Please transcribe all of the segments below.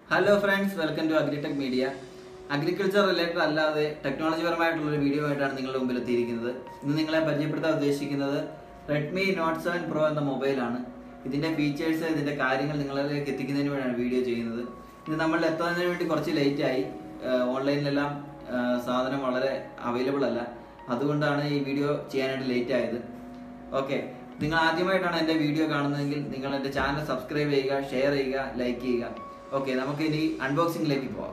hello friends welcome to Agritech Media agriculture related അല്ലാതെ technology പരമായിട്ടുള്ള ഒരു വീഡിയോ ആയിട്ടാണ് നിങ്ങളുടെ മുമ്പിൽ എത്തിയിരിക്കുന്നത് ഇന്ന് നിങ്ങളെ പരിചയപ്പെടുത്താൻ ഉദ്ദേശിക്കുന്നത് റെഡ്മി നോട്ട് സെവൻ പ്രോ എന്ന മൊബൈലാണ് ഇതിന്റെ ഫീച്ചേഴ്സ് ഇതിന്റെ കാര്യങ്ങൾ നിങ്ങളിലേക്ക് എത്തിക്കുന്നതിന് വേണ്ടിയാണ് വീഡിയോ ചെയ്യുന്നത് ഇത് നമ്മൾ എത്തുന്നതിന് വേണ്ടി കുറച്ച് ലേറ്റ് ആയി ഓൺലൈനിലെല്ലാം സാധനം വളരെ അവൈലബിൾ അല്ല അതുകൊണ്ടാണ് ഈ വീഡിയോ ചെയ്യാനായിട്ട് ലേറ്റ് ആയത് ഓക്കെ നിങ്ങൾ ആദ്യമായിട്ടാണ് എൻ്റെ വീഡിയോ കാണുന്നതെങ്കിൽ നിങ്ങൾ എൻ്റെ ചാനൽ സബ്സ്ക്രൈബ് ചെയ്യുക ഷെയർ ചെയ്യുക ലൈക്ക് ചെയ്യുക ഓക്കെ നമുക്ക് ഇനി അൺബോക്സിംഗിലേക്ക് പോവാം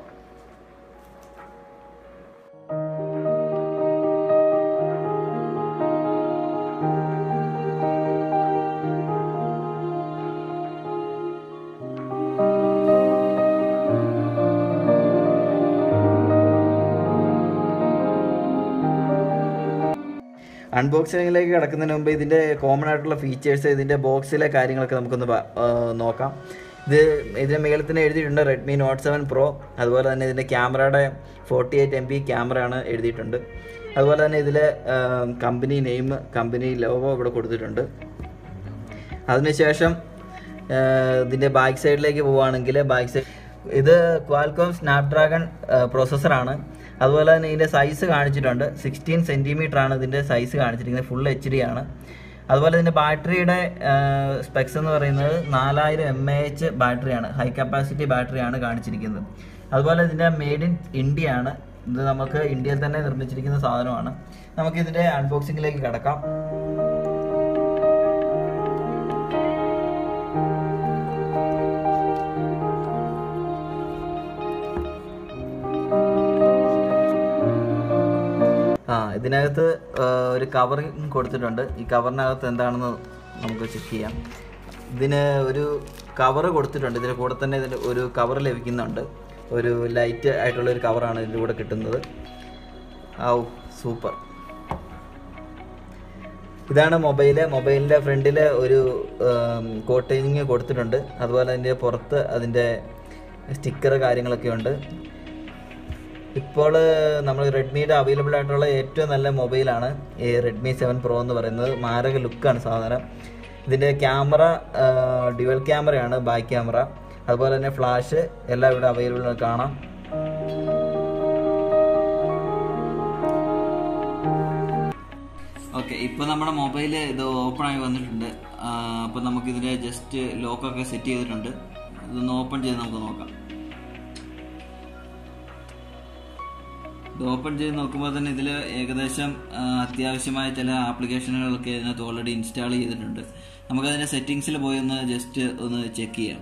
അൺബോക്സിങ്ങിലേക്ക് കിടക്കുന്നതിന് മുമ്പ് ഇതിൻ്റെ കോമൺ ആയിട്ടുള്ള ഫീച്ചേഴ്സ് ഇതിൻ്റെ ബോക്സിലെ കാര്യങ്ങളൊക്കെ നമുക്കൊന്ന് പ- ആ, നോക്കാം ഇത് ഇതിൻ്റെ മേളിൽ തന്നെ എഴുതിയിട്ടുണ്ട് റെഡ്മി നോട്ട് സെവൻ പ്രോ അതുപോലെ തന്നെ ഇതിൻ്റെ ക്യാമറയുടെ ഫോർട്ടി എയ്റ്റ് എം പി ക്യാമറയാണ് എഴുതിയിട്ടുണ്ട് അതുപോലെ തന്നെ ഇതിൽ കമ്പനി നെയിം കമ്പനി ലോഗോ ഇവിടെ കൊടുത്തിട്ടുണ്ട് അതിനുശേഷം ആ, ഇതിൻ്റെ ബാക്ക് സൈഡിലേക്ക് പോവുകയാണെങ്കിൽ ബാക്ക് സൈഡ് ഇത് ക്വാൽകോം സ്നാപ്ഡ്രാഗൺ പ്രോസസ്സറാണ് അതുപോലെ തന്നെ ഇതിൻ്റെ സൈസ് കാണിച്ചിട്ടുണ്ട് സിക്സ്റ്റീൻ സെൻറ്റിമീറ്റർ ആണ് ഇതിൻ്റെ സൈസ് കാണിച്ചിരിക്കുന്നത് ഫുൾ എച്ച് ഡി ആണ് അതുപോലെ ഇതിൻ്റെ ബാറ്ററിയുടെ സ്പെക്സ് എന്ന് പറയുന്നത് നാലായിരം എം എ എച്ച് ബാറ്ററിയാണ് ഹൈ കപ്പാസിറ്റി ബാറ്ററിയാണ് കാണിച്ചിരിക്കുന്നത് അതുപോലെ ഇതിൻ്റെ മെയ്ഡ് ഇൻ ഇന്ത്യ ആണ് ഇത് നമുക്ക് ഇന്ത്യയിൽ തന്നെ നിർമ്മിച്ചിരിക്കുന്ന സാധനമാണ് നമുക്ക് ഇതിൻ്റെ അൺബോക്സിങ്ങിലേക്ക് കിടക്കാം ആ ഇതിനകത്ത് ആ, ഒരു കവറിങ് കൊടുത്തിട്ടുണ്ട് ഈ കവറിനകത്ത് എന്താണെന്ന് നമുക്ക് ചെക്ക് ചെയ്യാം ഇതിന് ഒരു കവർ കൊടുത്തിട്ടുണ്ട് ഇതിന് കൂടെ തന്നെ ഇതിന് ഒരു കവർ ലഭിക്കുന്നുണ്ട് ഒരു ലൈറ്റ് ആയിട്ടുള്ള ഒരു കവറാണ് ഇതിൻ്റെ കൂടെ കിട്ടുന്നത് ഔ സൂപ്പർ ഇതാണ് മൊബൈല് മൊബൈലിൻ്റെ ഫ്രണ്ടിൽ ഒരു കോട്ടിങ് കൊടുത്തിട്ടുണ്ട് അതുപോലെ അതിൻ്റെ പുറത്ത് അതിൻ്റെ സ്റ്റിക്കർ കാര്യങ്ങളൊക്കെ ഉണ്ട് ഇപ്പോൾ നമ്മൾ റെഡ്മിയുടെ അവൈലബിൾ ആയിട്ടുള്ള ഏറ്റവും നല്ല മൊബൈലാണ് ഈ റെഡ്മി സെവൻ പ്രോ എന്ന് പറയുന്നത് മാരക ലുക്കാണ് സാധനം ഇതിൻ്റെ ക്യാമറ ഡ്യുവൽ ക്യാമറയാണ് ബാക്ക് ക്യാമറ അതുപോലെ തന്നെ ഫ്ലാഷ് എല്ലാം ഇവിടെ അവൈലബിൾ കാണാം ഓക്കെ ഇപ്പോൾ നമ്മുടെ മൊബൈൽ ഇത് ഓപ്പൺ ആയി വന്നിട്ടുണ്ട് അപ്പോൾ നമുക്ക് ഇതിൻ്റെ ജസ്റ്റ് ലോക്കൊക്കെ സെറ്റ് ചെയ്തിട്ടുണ്ട് ഇതൊന്ന് ഓപ്പൺ ചെയ്ത് നമുക്ക് നോക്കാം ഇത് ഓപ്പൺ ചെയ്ത് നോക്കുമ്പോൾ തന്നെ ഇതിൽ ഏകദേശം ആ, അത്യാവശ്യമായ ചില ആപ്ലിക്കേഷനുകളൊക്കെ ഇതിനകത്ത് ഓൾറെഡി ഇൻസ്റ്റാൾ ചെയ്തിട്ടുണ്ട് നമുക്കതിൻ്റെ സെറ്റിങ്സിൽ പോയി ഒന്ന് ജസ്റ്റ് ഒന്ന് ചെക്ക് ചെയ്യാം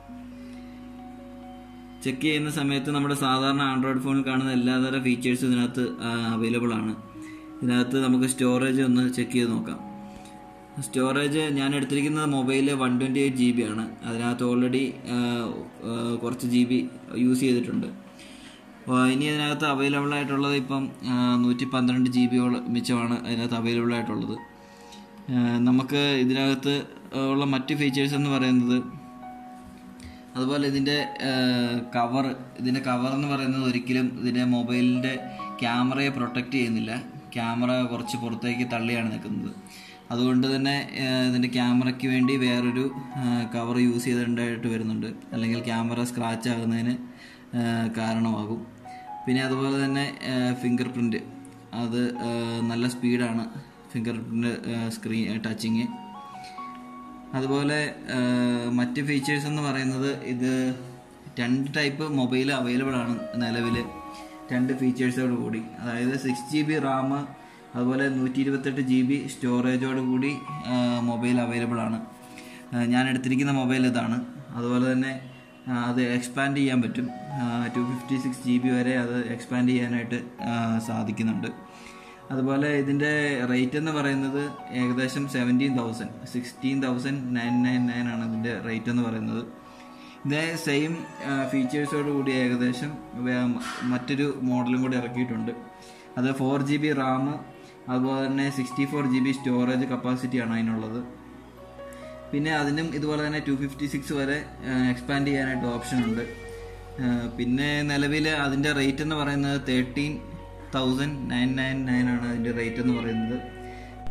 ചെക്ക് ചെയ്യുന്ന സമയത്ത് നമ്മുടെ സാധാരണ ആൻഡ്രോയിഡ് ഫോണിൽ കാണുന്ന എല്ലാതര ഫീച്ചേഴ്സും ഇതിനകത്ത് അവൈലബിൾ ആണ് ഇതിനകത്ത് നമുക്ക് സ്റ്റോറേജ് ഒന്ന് ചെക്ക് ചെയ്ത് നോക്കാം സ്റ്റോറേജ് ഞാൻ എടുത്തിരിക്കുന്നത് mobile one twenty eight G B ആണ് അതിനകത്ത് ഓൾറെഡി കുറച്ച് ജി ബി യൂസ് ചെയ്തിട്ടുണ്ട് അപ്പോൾ ഇനി അതിനകത്ത് അവൈലബിൾ ആയിട്ടുള്ളത് ഇപ്പം നൂറ്റി പന്ത്രണ്ട് ജി ബിയോളം മിച്ചമാണ് അതിനകത്ത് അവൈലബിൾ ആയിട്ടുള്ളത് ആ, നമുക്ക് ഇതിനകത്ത് ഉള്ള മറ്റ് ഫീച്ചേഴ്സ് എന്ന് പറയുന്നത് അതുപോലെ ഇതിൻ്റെ കവർ ഇതിൻ്റെ കവർ എന്ന് പറയുന്നത് ഒരിക്കലും ഇതിൻ്റെ മൊബൈലിൻ്റെ ക്യാമറയെ പ്രൊട്ടക്റ്റ് ചെയ്യുന്നില്ല ക്യാമറ കുറച്ച് പുറത്തേക്ക് തള്ളിയാണ് നിൽക്കുന്നത് അതുകൊണ്ട് തന്നെ ആ, ഇതിൻ്റെ ക്യാമറയ്ക്ക് വേണ്ടി വേറൊരു കവർ യൂസ് ചെയ്തിട്ടുണ്ടായിട്ട് വരുന്നുണ്ട് അല്ലെങ്കിൽ ക്യാമറ സ്ക്രാച്ച് ആകുന്നതിന് ആ, കാരണമാകും പിന്നെ അതുപോലെ തന്നെ ഫിംഗർ പ്രിൻ്റ് അത് ആ, നല്ല സ്പീഡാണ് ഫിംഗർ പ്രിൻ്റ് സ്ക്രീൻ ടച്ചിങ് അതുപോലെ ആ, മറ്റ് ഫീച്ചേഴ്സ് എന്ന് പറയുന്നത് ഇത് രണ്ട് ടൈപ്പ് മൊബൈൽ അവൈലബിൾ ആണ് നിലവിൽ രണ്ട് ഫീച്ചേഴ്സോട് കൂടി അതായത് സിക്സ് ജി ബി റാം അതുപോലെ നൂറ്റി ഇരുപത്തെട്ട് ജി ബി സ്റ്റോറേജോട് കൂടി മൊബൈൽ അവൈലബിൾ ആണ് ആ, ഞാൻ എടുത്തിരിക്കുന്ന മൊബൈൽ ഇതാണ് അതുപോലെ തന്നെ ആ, അത് എക്സ്പാൻഡ് ചെയ്യാൻ പറ്റും two fifty six G B വരെ അത് എക്സ്പാൻഡ് ചെയ്യാനായിട്ട് ആ, സാധിക്കുന്നുണ്ട് അതുപോലെ ഇതിൻ്റെ റേറ്റ് എന്ന് പറയുന്നത് ഏകദേശം seventeen thousand sixteen thousand nine nine nine ആണ് ഇതിൻ്റെ റേറ്റ് എന്ന് പറയുന്നത് ഇതേ സെയിം ഫീച്ചേഴ്സോട് കൂടി ഏകദേശം വേ- മറ്റൊരു മോഡലും കൂടി ഇറക്കിയിട്ടുണ്ട് അത് ഫോർ ജി ബി റാം അതുപോലെ തന്നെ sixty four G B storage കപ്പാസിറ്റിയാണ് അതിനുള്ളത് പിന്നെ അതിനും ഇതുപോലെ തന്നെ ടു ഫിഫ്റ്റി സിക്സ് വരെ എക്സ്പാൻഡ് ചെയ്യാനായിട്ട് ഓപ്ഷൻ ഉണ്ട് ആ, പിന്നെ നിലവിൽ അതിൻ്റെ റേറ്റ് എന്ന് പറയുന്നത് thirteen thousand nine nine nine ആണ് അതിൻ്റെ റേറ്റ് എന്ന് പറയുന്നത്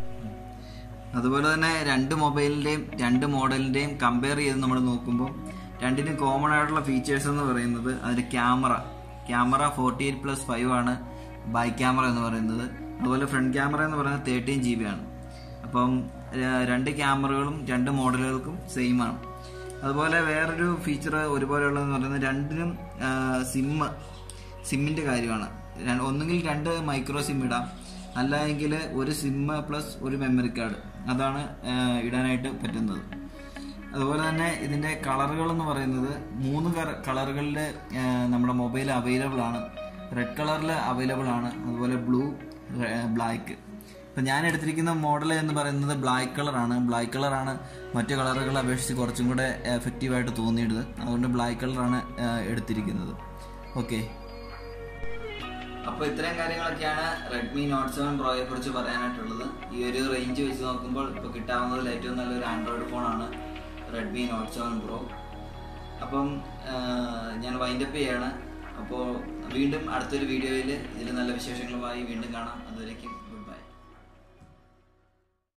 അതുപോലെ തന്നെ രണ്ട് മൊബൈലിൻ്റെയും രണ്ട് മോഡലിൻ്റെയും കമ്പയർ ചെയ്ത് നമ്മൾ നോക്കുമ്പോൾ രണ്ടിനും കോമൺ ആയിട്ടുള്ള ഫീച്ചേഴ്സ് എന്ന് പറയുന്നത് അതിന്റെ camera camera forty eight plus five ആണ് ബാക്ക് ക്യാമറ എന്ന് പറയുന്നത് അതുപോലെ ഫ്രണ്ട് ക്യാമറ എന്ന് പറയുന്നത് തേർട്ടീൻ ജി ബി ആണ് അപ്പം ര- രണ്ട് ക്യാമറകളും രണ്ട് മോഡലുകൾക്കും സെയിം ആണ് അതുപോലെ വേറൊരു ഫീച്ചർ ഒരുപോലെയുള്ളതെന്ന് പറയുന്നത് രണ്ടിനും സിമ്മ് സിമ്മിന്റെ കാര്യമാണ് ര- ഒന്നുകിൽ രണ്ട് മൈക്രോ സിം ഇടാം അല്ല എങ്കിൽ ഒരു സിമ്മ് പ്ലസ് ഒരു മെമ്മറി കാർഡ് അതാണ് ആ, ഇടാനായിട്ട് പറ്റുന്നത് അതുപോലെ തന്നെ ഇതിന്റെ കളറുകൾ എന്ന് പറയുന്നത് മൂന്ന് കളറുകളിൽ നമ്മുടെ മൊബൈൽ അവൈലബിൾ ആണ് റെഡ് കളറിൽ അവൈലബിൾ ആണ് അതുപോലെ ബ്ലൂ ബ്ലാക്ക് ഇപ്പം ഞാൻ എടുത്തിരിക്കുന്ന മോഡൽ എന്ന് പറയുന്നത് ബ്ലാക്ക് കളറാണ് ബ്ലാക്ക് കളറാണ് മറ്റു കളറുകളെ അപേക്ഷിച്ച് കുറച്ചും കൂടെ എഫക്റ്റീവായിട്ട് തോന്നിയിടുന്നത് അതുകൊണ്ട് ബ്ലാക്ക് കളറാണ് എടുത്തിരിക്കുന്നത് ഓക്കെ അപ്പോൾ ഇത്രയും കാര്യങ്ങളൊക്കെയാണ് റെഡ്മി നോട്ട് സെവൻ പ്രോയെ കുറിച്ച് പറയാനായിട്ടുള്ളത് ഈ ഒരു റേഞ്ച് വെച്ച് നോക്കുമ്പോൾ ഇപ്പോൾ കിട്ടാവുന്നതിൽ ഏറ്റവും നല്ലൊരു ആൻഡ്രോയിഡ് ഫോണാണ് റെഡ്മി നോട്ട് സെവൻ പ്രോ അപ്പം ആ, ഞാൻ വൈൻഡപ്പ് ചെയ്യാണ് അപ്പോൾ വീണ്ടും അടുത്തൊരു വീഡിയോയിൽ ഇതിൽ നല്ല വിശേഷങ്ങളുമായി വീണ്ടും കാണാം അതുവരേക്കും ഗുഡ് ബൈ